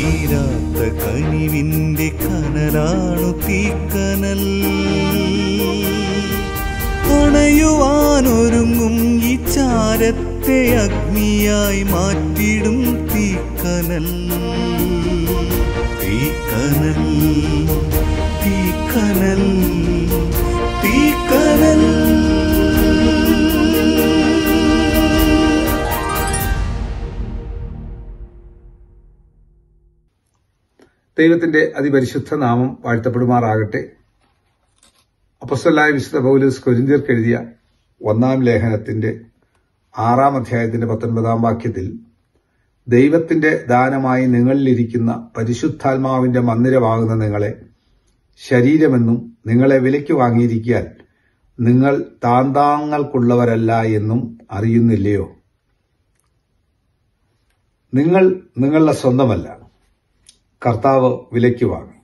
തീരാത്ത കനിവിന്റെ കനലാണു തീക്കനൽ അണയുവാനൊരുങ്ങും ഈ ചാരത്തെ അഗ്നിയായി മാറ്റിടും തീക്കനൽ തീക്കനൽ തീക്കനൽ തീക്കനൽ ദൈവത്തിന്റെ അതിപരിശുദ്ധ നാമം വാഴ്ത്തപ്പെടുമാറാകട്ടെ അപ്പസ്വലായ വിശുദ്ധ പൗലൂസ് കൊരിന്തിയർക്ക് എഴുതിയ ഒന്നാം ലേഖനത്തിന്റെ ആറാം അധ്യായത്തിന്റെ പത്തൊൻപതാം വാക്യത്തിൽ ദൈവത്തിന്റെ ദാനമായി നിങ്ങളിലിരിക്കുന്ന പരിശുദ്ധാത്മാവിന്റെ മന്ദിരമാകുന്ന നിങ്ങളെ ശരീരമെന്നും നിങ്ങളെ വിലയ്ക്ക് വാങ്ങിയിരിക്കാൻ നിങ്ങൾ താന്താങ്ങൾക്കുള്ളവരല്ല എന്നും അറിയുന്നില്ലയോ നിങ്ങൾ നിങ്ങളുടെ സ്വന്തമല്ല കർത്താവ് വിലയ്ക്ക് വാങ്ങി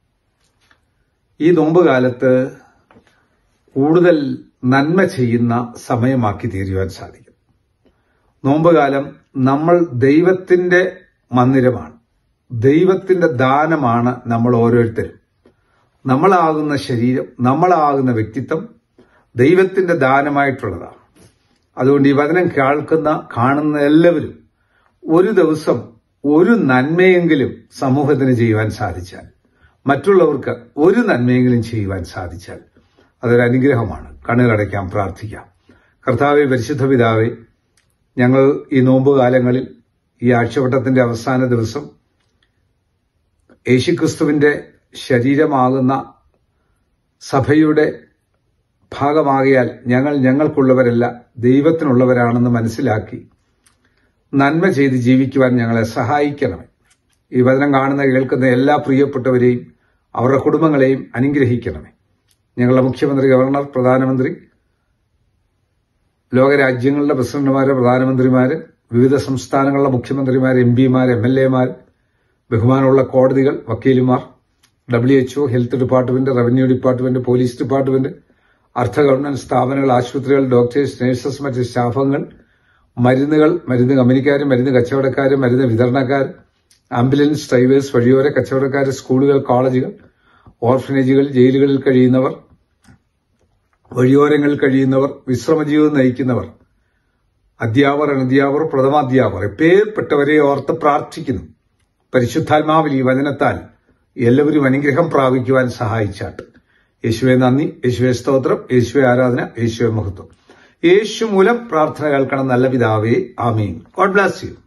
ഈ നോമ്പ് കാലത്ത് കൂടുതൽ നന്മ ചെയ്യുന്ന സമയമാക്കി തീരുവാൻ സാധിക്കും നോമ്പുകാലം നമ്മൾ ദൈവത്തിന്റെ മന്ദിരമാണ് ദൈവത്തിന്റെ ദാനമാണ് നമ്മൾ ഓരോരുത്തരും നമ്മളാകുന്ന ശരീരം നമ്മളാകുന്ന വ്യക്തിത്വം ദൈവത്തിന്റെ ദാനമായിട്ടുള്ളതാണ് അതുകൊണ്ട് ഈ വചനം കേൾക്കുന്ന കാണുന്ന എല്ലാവരും ഒരു ദിവസം ഒരു നന്മയെങ്കിലും സമൂഹത്തിന് ചെയ്യുവാൻ സാധിച്ചാൽ മറ്റുള്ളവർക്ക് ഒരു നന്മയെങ്കിലും ചെയ്യുവാൻ സാധിച്ചാൽ അതൊരു അനുഗ്രഹമാണ് കണ്ണുകടയ്ക്കാം പ്രാർത്ഥിക്കാം കർത്താവെ പരിശുദ്ധ പിതാവെ ഞങ്ങൾ ഈ നോമ്പ് കാലങ്ങളിൽ ഈ ആഴ്ചവട്ടത്തിന്റെ അവസാന ദിവസം യേശുക്രിസ്തുവിന്റെ ശരീരമാകുന്ന സഭയുടെ ഭാഗമാകിയാൽ ഞങ്ങൾ ഞങ്ങൾക്കുള്ളവരല്ല ദൈവത്തിനുള്ളവരാണെന്ന് മനസ്സിലാക്കി നന്മ ചെയ്ത് ജീവിക്കുവാൻ ഞങ്ങളെ സഹായിക്കണമേ ഈ വചനം കാണുന്ന കേൾക്കുന്ന എല്ലാ പ്രിയപ്പെട്ടവരെയും അവരുടെ കുടുംബങ്ങളെയും അനുഗ്രഹിക്കണമേ ഞങ്ങളുടെ മുഖ്യമന്ത്രി ഗവർണർ പ്രധാനമന്ത്രി ലോകരാജ്യങ്ങളുടെ പ്രസിഡന്റുമാര് പ്രധാനമന്ത്രിമാര് വിവിധ സംസ്ഥാനങ്ങളിലെ മുഖ്യമന്ത്രിമാർ എം പിമാർ എം എൽ എമാർ ബഹുമാനമുള്ള കോടതികൾ വക്കീലുമാർ W H O health department revenue department police department അർദ്ധ ഗവൺമെന്റ് സ്ഥാപനങ്ങൾ ആശുപത്രികൾ ഡോക്ടേഴ്സ് നഴ്സസ് മറ്റ് സ്റ്റാഫുകൾ മരുന്നുകൾ മരുന്ന് കമ്പനിക്കാർ മരുന്ന് കച്ചവടക്കാർ മരുന്ന് വിതരണക്കാർ ആംബുലൻസ് ഡ്രൈവേഴ്സ് വഴിയോര കച്ചവടക്കാർ സ്കൂളുകൾ കോളേജുകൾ ഓർഫനേജുകൾ ജയിലുകളിൽ കഴിയുന്നവർ വഴിയോരങ്ങളിൽ കഴിയുന്നവർ വിശ്രമജീവിതം നയിക്കുന്നവർ അധ്യാപകർ അനധ്യാപകർ പ്രഥമാധ്യാപകർ എപ്പേർപ്പെട്ടവരെ ഓർത്ത് പ്രാർത്ഥിക്കുന്നു പരിശുദ്ധാത്മാവിൽ ഈ വചനത്താൽ എല്ലാവരും അനുഗ്രഹം പ്രാപിക്കുവാൻ സഹായിച്ചാട്ട് യേശുവെ നന്ദി യേശുവെ സ്തോത്രം യേശുവെ ആരാധന യേശുവെ മഹത്വം യേശു മൂലം പ്രാർത്ഥന കേൾക്കണം നല്ല പിതാവേ ആമീൻ ഗോഡ് ബ്ലാസ് യു